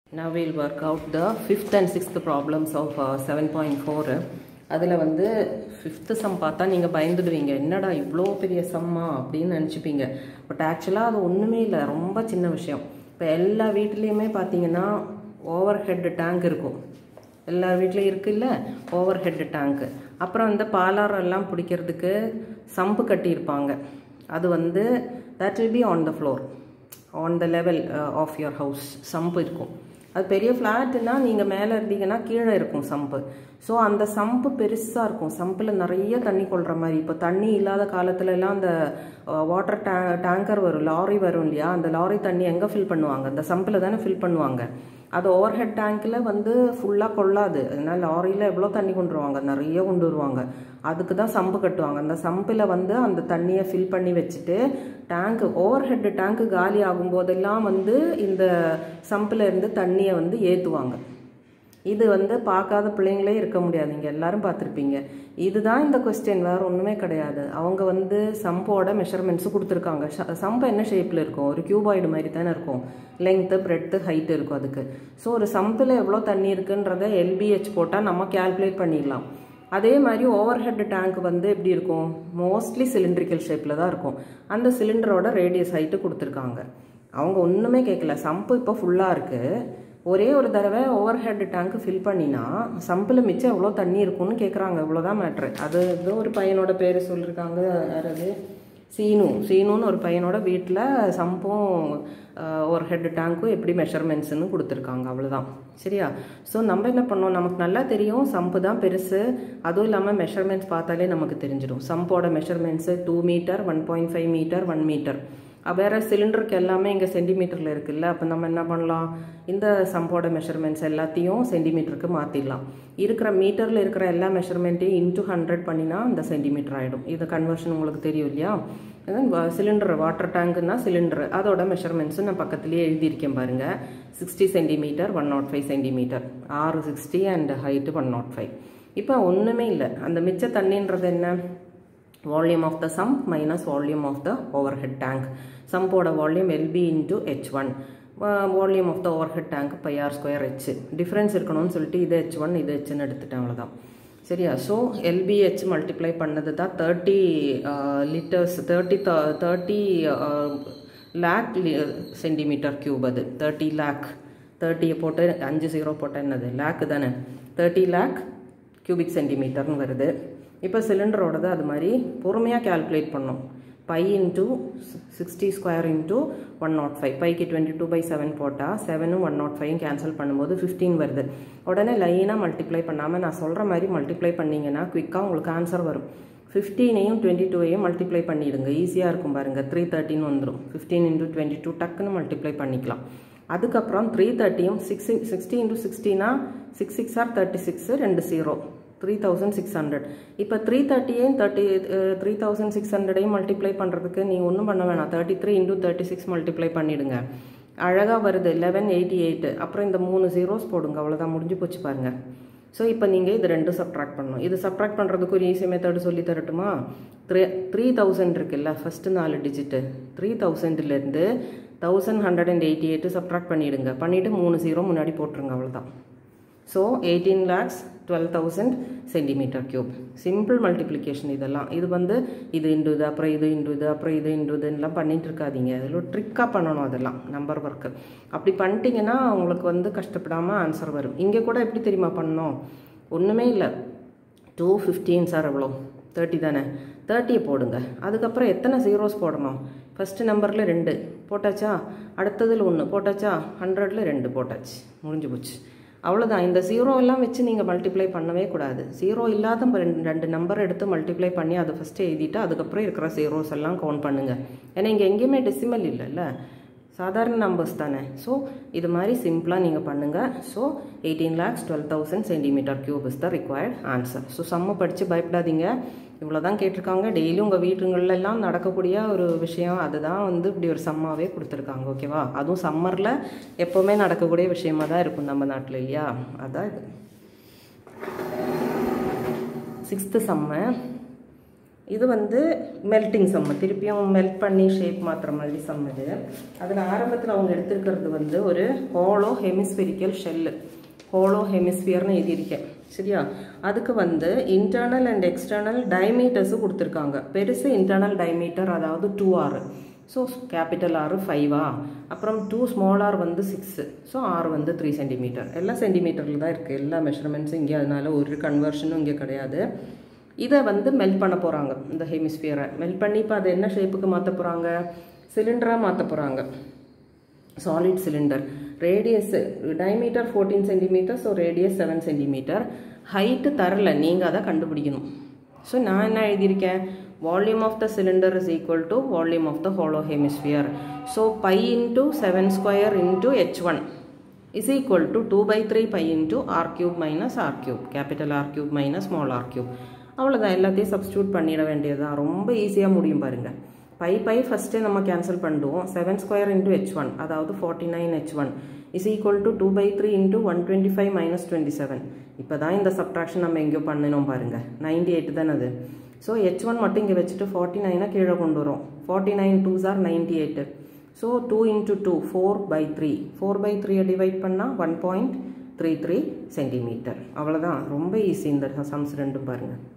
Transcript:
Now we'll work out the fifth and sixth problems of uh, 7.4 அதில் வந்து fifth some பார்த்தா நீங்கள் பயந்துடுவீங்க என்னடா இவ்வளோ பெரிய சம்மா அப்படின்னு நினச்சிப்பீங்க பட் ஆக்சுவலாக அது ஒன்றுமே இல்லை ரொம்ப சின்ன விஷயம் இப்போ எல்லா வீட்லேயுமே பார்த்தீங்கன்னா ஓவர் ஹெட் டேங்க் இருக்கும் எல்லா வீட்லேயும் இருக்குல்ல ஓவர் ஹெட் டேங்க்கு அப்புறம் இந்த பாலாரம் எல்லாம் பிடிக்கிறதுக்கு சம்பு கட்டியிருப்பாங்க அது வந்து that will be on the floor on the level of your house sump இருக்கும் அது பெரிய ஃப்ளாட்டுனா நீங்கள் மேலே இருந்தீங்கன்னா கீழே இருக்கும் சம்பு ஸோ அந்த சம்பு பெருசாக இருக்கும் சம்பில் நிறைய தண்ணி கொள்கிற மாதிரி இப்போ தண்ணி இல்லாத காலத்துல எல்லாம் அந்த வாட்டர் டே டேங்கர் வரும் லாரி வரும் இல்லையா அந்த லாரி தண்ணி எங்கே ஃபில் பண்ணுவாங்க அந்த சம்பில் தானே ஃபில் பண்ணுவாங்க அது ஓவர் ஹெட் டேங்க்கில் வந்து ஃபுல்லாக கொள்ளாது அதனால் லாரியில் எவ்வளோ தண்ணி கொண்டு வருவாங்க நிறைய கொண்டு வருவாங்க அதுக்கு தான் சம்பு கட்டுவாங்க அந்த சம்பில் வந்து அந்த தண்ணியை ஃபில் பண்ணி வச்சுட்டு டேங்க்கு ஓவர் ஹெட் டேங்க்கு காலி ஆகும்போதெல்லாம் வந்து இந்த சம்பில் இருந்து தண்ணியை வந்து ஏற்றுவாங்க இது வந்து பார்க்காத பிள்ளைங்களே இருக்க முடியாது நீங்கள் எல்லாரும் பார்த்துருப்பீங்க இதுதான் இந்த கொஸ்டின் வேறு ஒன்றுமே கிடையாது அவங்க வந்து சம்போட மெஷர்மெண்ட்ஸு கொடுத்துருக்காங்க சம்பு என்ன ஷேப்பில் இருக்கும் ஒரு கியூபாய்டு மாதிரி தானே இருக்கும் லெங்க்த்து பிரெட்த்து ஹைட்டு இருக்கும் அதுக்கு ஸோ ஒரு சம்பில் எவ்வளோ தண்ணி இருக்குன்றத எல்பிஹெச் போட்டால் நம்ம கேல்குலேட் பண்ணிடலாம் அதே மாதிரி ஓவர் ஹெட் டேங்க் வந்து எப்படி இருக்கும் மோஸ்ட்லி சிலிண்ட்ரிக்கல் ஷேப்பில் தான் இருக்கும் அந்த சிலிண்டரோட ரேடியஸ் ஹைட்டு கொடுத்துருக்காங்க அவங்க ஒன்றுமே கேட்கல சம்பு இப்போ ஃபுல்லாக இருக்குது ஒரே ஒரு தடவை ஓவர் ஹெட் டேங்க் ஃபில் பண்ணினா சம்பில் மிச்சம் எவ்வளோ தண்ணி இருக்கும்னு கேட்குறாங்க இவ்வளோதான் மேட்ரு அது ஏதோ ஒரு பையனோட பேர் சொல்லியிருக்காங்க யாராவது சீனு சீனுன்னு ஒரு பையனோட வீட்டில் சம்பும் ஒரு ஹெட் டேங்க்கும் எப்படி மெஷர்மெண்ட்ஸ்னு கொடுத்துருக்காங்க அவ்வளோதான் சரியா ஸோ நம்ம என்ன பண்ணோம் நமக்கு நல்லா தெரியும் சம்பு தான் பெருசு அதுவும் இல்லாமல் மெஷர்மெண்ட்ஸ் பார்த்தாலே நமக்கு தெரிஞ்சிடும் சம்போட measurements two metre one point five metre one metre வேறு சிலிண்டருக்கு எல்லாமே இங்கே சென்டிமீட்டரில் இருக்குல்ல அப்போ நம்ம என்ன பண்ணலாம் இந்த சம்போட மெஷர்மெண்ட்ஸ் எல்லாத்தையும் சென்டிமீட்டருக்கு மாற்றிடலாம் இருக்கிற மீட்டரில் இருக்கிற எல்லா மெஷர்மெண்ட்டையும் இன்ட்டு ஹண்ட்ரட் பண்ணினா அந்த சென்டிமீட்டர் ஆகிடும் இது கன்வர்ஷன் உங்களுக்கு தெரியும் இல்லையா சிலிண்டர் வாட்டர் டேங்க்னா சிலிண்டர் அதோட மெஷர்மெண்ட்ஸும் நான் பக்கத்துலேயே எழுதியிருக்கேன் பாருங்கள் sixty centimetre one nought five centimetre ஆறு sixty and height one nought five இப்போ ஒன்றுமே இல்லை அந்த மிச்ச தண்ணின்றது என்ன volume of the sump minus volume of the overhead tank சம்போட volume LB into H one volume of the overhead tank pi R square H difference இருக்கணும்னு சொல்லிட்டு இது ஹெச் ஒன் இது ஹெச்னு எடுத்துட்டேன் அவ்வளோதான் சரியா ஸோ எல்பிஹெச் மல்டிப்ளை பண்ணது தான் thirty litres thirty thirty lakh centimetre cube அது தேர்ட்டி லேக் தேர்ட்டியை போட்டு அஞ்சு ஜீரோ போட்டால் என்னது லேக்கு தானே தேர்ட்டி லேக் கியூபிக் சென்டிமீட்டர்னு வருது இப்போ சிலிண்டரோடது அது மாதிரி பொறுமையாக கேல்குலேட் பண்ணோம் pi into sixty square into one nought five பைக்கு டுவெண்ட்டி டூ பை செவன் போட்டால் செவனும் ஒன் நாட் ஃபைவும் கேன்சல் பண்ணும்போது ஃபிஃப்டீன் வருது உடனே லைனாக மல்டிப்ளை பண்ணாமல் நான் சொல்கிற மாதிரி மல்டிப்ளை பண்ணிங்கன்னா குவிக்காக உங்களுக்கு ஆன்சர் வரும் ஃபிஃப்டீனையும் டுவெண்ட்டி டூவையும் மல்டிப்ளை பண்ணிடுங்க ஈஸியாக இருக்கும் பாருங்கள் த்ரீ தேர்ட்டின்னு வந்துடும் ஃபிஃப்டீன் இன்ட்டு டுவெண்ட்டி டூ டக்குன்னு மல்டிப்ளை பண்ணிக்கலாம் அதுக்கப்புறம் த்ரீ தேர்ட்டியும் சிக்ஸ் சிக்ஸ்டி இன்ட்டு சிக்ஸ்டினா six six are thirty six ரெண்டு zero three thousand six hundred இப்போ த்ரீ தேர்ட்டியையும் தேர்ட்டி த்ரீ தௌசண்ட் சிக்ஸ் ஹண்ட்ரடையும் மல்டிப்ளை பண்ணுறதுக்கு நீங்கள் ஒன்றும் பண்ண வேணாம் thirty three into thirty six multiply பண்ணிவிடுங்க அழகாக வருது லெவன் எயிட்டி எயிட்டு அப்புறம் இந்த மூணு ஜீரோஸ் போடுங்க அவ்வளோதான் முடிஞ்சு போச்சு பாருங்கள் ஸோ இப்போ நீங்கள் இது ரெண்டும் சப்ட்ராக்ட் பண்ணணும் இது சப்ட்ராக்ட் பண்ணுறதுக்கு ஒரு ஈஸி மெத்தடு சொல்லி தரட்டுமா த்ரீ த்ரீ தௌசண்ட் இருக்குல்ல ஃபஸ்ட்டு நாலு டிஜிட்டு த்ரீ தௌசண்ட்லேருந்து thousand hundred and eighty eight subtract பண்ணிவிடுங்க பண்ணிவிட்டு மூணு ஜீரோ முன்னாடி போட்டுருங்க அவ்வளோதான் so eighteen lakhs twelve thousand centimetre cube simple multiplication இதெல்லாம் இது வந்து இது இண்டு இது அப்புறம் இது இண்டு இது அப்புறம் இது இண்டு இதுலாம் பண்ணிட்டு இருக்காதீங்க அதில் ஒரு ட்ரிக்காக பண்ணணும் அதெல்லாம் நம்பர் ஒர்க்கு அப்படி பண்ணிட்டீங்கன்னா உங்களுக்கு வந்து கஷ்டப்படாமல் ஆன்சர் வரும் இங்கே கூட எப்படி தெரியுமா பண்ணோம் ஒன்றுமே இல்லை டூ ஃபிஃப்டீன் சார் எவ்வளோ தேர்ட்டி தானே தேர்ட்டியை போடுங்க அதுக்கப்புறம் எத்தனை ஜீரோஸ் போடணும் ஃபஸ்ட்டு நம்பரில் ரெண்டு போட்டாச்சா அடுத்ததில் ஒன்று போட்டாச்சா ஹண்ட்ரடில் ரெண்டு போட்டாச்சு முடிஞ்சு போச்சு அவ்வளோதான் இந்த ஜீரோ எல்லாம் வச்சு நீங்கள் மல்டிப்ளை பண்ணவே கூடாது ஜீரோ இல்லாத ரெண்டு ரெண்டு நம்பர் எடுத்து மல்டிப்ளை பண்ணி அதை ஃபஸ்ட்டு எழுதிட்டு அதுக்கப்புறம் இருக்கிற ஜீரோஸ் எல்லாம் கவுண்ட் பண்ணுங்கள் ஏன்னா இங்கே எங்கேயுமே டெசிமல் இல்லைல்ல சாதாரண நம்பர்ஸ் தானே ஸோ இது மாதிரி சிம்பிளாக நீங்கள் பண்ணுங்கள் so eighteen lakhs twelve thousand centimetre cube is the required answer so செம்ம படித்து பயப்படாதீங்க இவ்வளோ தான் கேட்டிருக்காங்க டெய்லியும் உங்கள் வீட்டுங்கள்லாம் நடக்கக்கூடிய ஒரு விஷயம் அதுதான் வந்து இப்படி ஒரு சம்மாவே கொடுத்துருக்காங்க ஓகேவா அதுவும் சம்மரில் எப்போவுமே நடக்கக்கூடிய விஷயமா தான் இருக்கும் நம்ம நாட்டில் இல்லையா அதான் இது சிக்ஸ்த்து சம்மு இது வந்து மெல்ட்டிங் சம்மு திருப்பியும் மெல்ட் பண்ணி ஷேப் மாற்றுற மாதிரி சம் இது அதில் ஆரம்பத்தில் அவங்க எடுத்திருக்கிறது வந்து ஒரு ஹோலோ ஹெமிஸ்பெரிக்கல் ஷெல்லு ஹோலோ ஹெமிஸ்பியர்னு எழுதியிருக்கேன் சரியா அதுக்கு வந்து இன்டர்னல் அண்ட் எக்ஸ்டர்னல் டைமீட்டர்ஸும் கொடுத்துருக்காங்க பெருசு இன்டர்னல் டைமீட்டர் அதாவது two R so capital R ஃபைவா அப்புறம் டூ ஸ்மால் ஆர் வந்து சிக்ஸு ஸோ ஆர் வந்து த்ரீ சென்டிமீட்டர் எல்லாம் சென்டிமீட்டரில் தான் இருக்குது எல்லா மெஷர்மெண்ட்ஸும் இங்கே அதனால ஒரு கன்வர்ஷனும் இங்கே கிடையாது இதை வந்து மெல்ட் பண்ண போகிறாங்க இந்த ஹெமிஸ்பியரை மெல்ட் பண்ணி இப்போ அதை என்ன ஷேப்புக்கு மாற்ற போகிறாங்க சிலிண்டராக மாற்ற போகிறாங்க solid cylinder radius diameter fourteen centimetre so radius seven centimetre height தரல நீங்கள் அதை கண்டுபிடிக்கணும் ஸோ நான் என்ன எழுதியிருக்கேன் volume of the cylinder is equal to volume of the hollow hemisphere so pi into seven square into H one is equal to 2 by 3 pi into r cube minus r cube capital R cube minus small r cube அவ்வளோதான் எல்லாத்தையும் substitute பண்ணிட வேண்டியதுதான் ரொம்ப ஈஸியாக முடியும் பாருங்க pi pi first நம்ம cancel பண்ணிடுவோம் seven square into H one அதாவது forty nine H one is equal to two by three into one twenty five minus twenty seven இப்போ தான் இந்த சப்ட்ராக்ஷன் நம்ம எங்கேயோ பண்ணினோம் பாருங்க நைன்டி எயிட் தானே அது ஸோ ஹெச் ஒன் மட்டும் இங்கே வச்சுட்டு ஃபார்ட்டி நைனாக கீழே கொண்டு வரும் forty nine twos are ninety eight so two into two four by three four by த்ரீயை டிவைட் பண்ணால் one point three three centimetre அவ்வளோதான் ரொம்ப ஈஸி இந்த சம்ஸ் ரெண்டும் பாருங்கள்